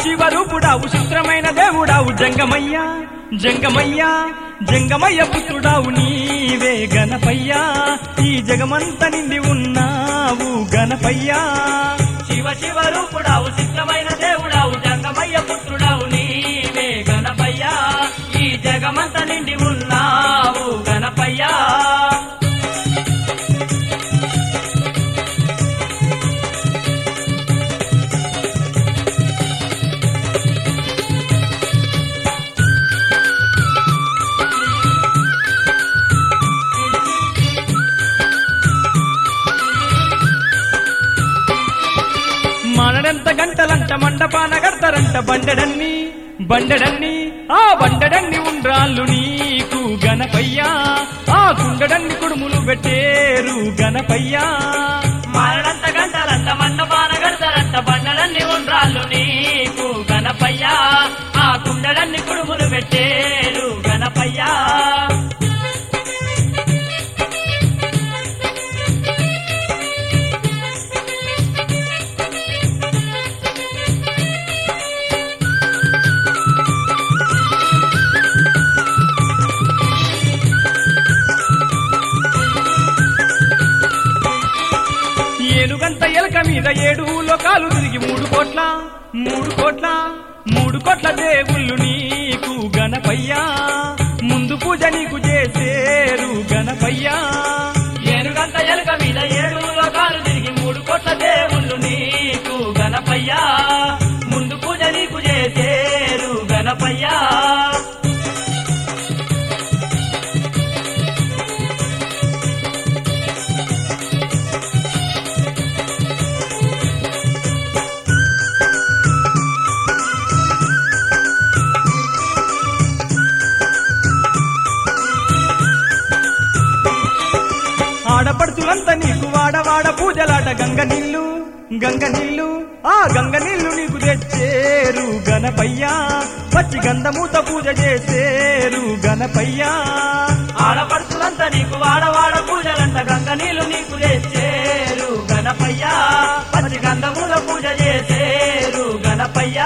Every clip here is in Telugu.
శివరూపుడావు చిత్రమైన దేవుడావు జంగమయ్యా జంగమయ్యా జంగమయ్య పుత్రుడావు నీవే గణపయ్యా ఈ జగమంత నిండి ఉన్నావు గణపయ్యా శివ శివ రూపుడావు సిద్ధమైన దేవుడావు జంగమయ్య పుత్రుడావు నీవే గణపయ్య ఈ జగమంత నిండి ఉన్నావు గణపయ్య మనడంత గంటలంట మండపాన గడతారంట బండడన్ని బండడన్ని ఆ బండడన్ని ఉండ్రాళ్ళు నీకు గణపయ్యా ఆ కుండడన్ని కుడుములు పెట్టేరు గణపయ్యా మారడంత గంటలంట మండపాన గడతారంట బండలన్నీ ఉండ్రాళ్ళు నీకు గణపయ్య ఆ కుండలన్నీ కుడుములు పెట్టేరు గణపయ్య ఏనుగంత ఎలక మీద ఏడు లోకాలు తిరిగి మూడు కోట్ల మూడు కోట్ల మూడు కోట్ల దేవుళ్ళు నీకు గణపయ్యా ముందు పూజ నీకు చేసేరు గణపయ్యా ఏనుగంత ఎలుక మీద ఏడు లోకాలు తిరిగి మూడు కోట్ల దేవుళ్ళు నీకు గణపయ్య ముందు పూజ నీకు చేసేరు గణపయ్య ఆడపడుచులంతా నీకు వాడవాడ పూజలాట గంగ నీళ్ళు గంగ నీళ్ళు ఆ గంగ నీళ్ళు నీకు తెచ్చేరు గణపయ్యా పచ్చి గంధమూత పూజ చేసేరు గణపయ్యా ఆడపడుచులంతా నీకు వాడవాడ పూజలంట గంగ నీళ్ళు నీకు చేసేరు గణపయ్య పచ్చి గంధముల పూజ చేసేరు గణపయ్య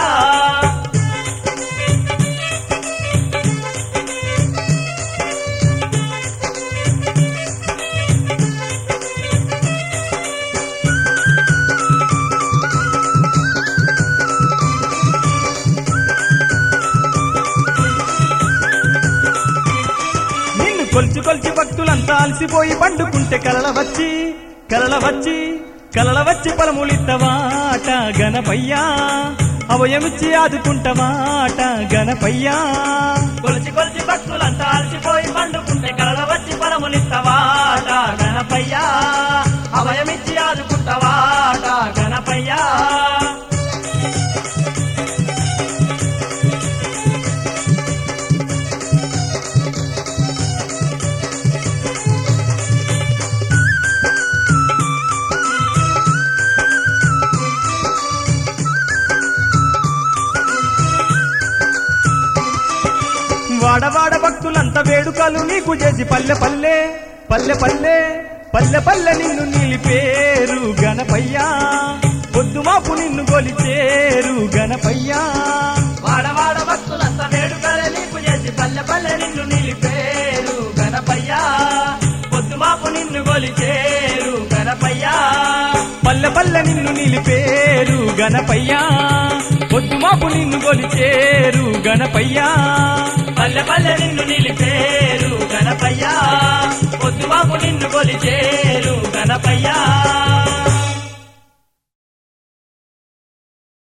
నిన్ను కొల్చి కొల్చి భక్తులంతా అలసిపోయి పండుకుంటే కలల వచ్చి కలల వచ్చి కలల వచ్చి పలములిత్తవాట గణపయ్యా అవయమిచ్చి ఆదుకుంటవాట గణపయ్యా కొలిచి కొలిచి భక్తులంతా అలసిపోయి పండుకుంటే కలల వచ్చి పరములిస్తవాట గణపయ్య అభయమిచ్చి ఆదుకుంటవాట గణపయ్య వాడవాడ భక్తులంతా వేడుకలు నీకు చేసి పల్లె పల్లె పల్లె పల్లె పల్లె పల్లె నిన్ను నిలిపేరు గణపయ్యా పొద్దు మాపు నిన్ను గొలిచేరు గణపయ్యా వాడవాడ భక్తులంతా వేడుకలే నీకు చేసి పల్లె పల్లె నిన్ను నిలిపేరు గణపయ్య పొద్దు మాపు నిన్ను గొలిచేరు గణపయ్య పల్లె పల్లె నిన్ను నిలిపేరు గణపయ్యా పొద్దు మాపు నిన్ను గొలిచేరు గణపయ్యా పల్లె పల్లె నిన్ను నిలిపేరు గణపయ్య పొద్దు మాపు నిన్ను గొలిచేరు గణపయ్య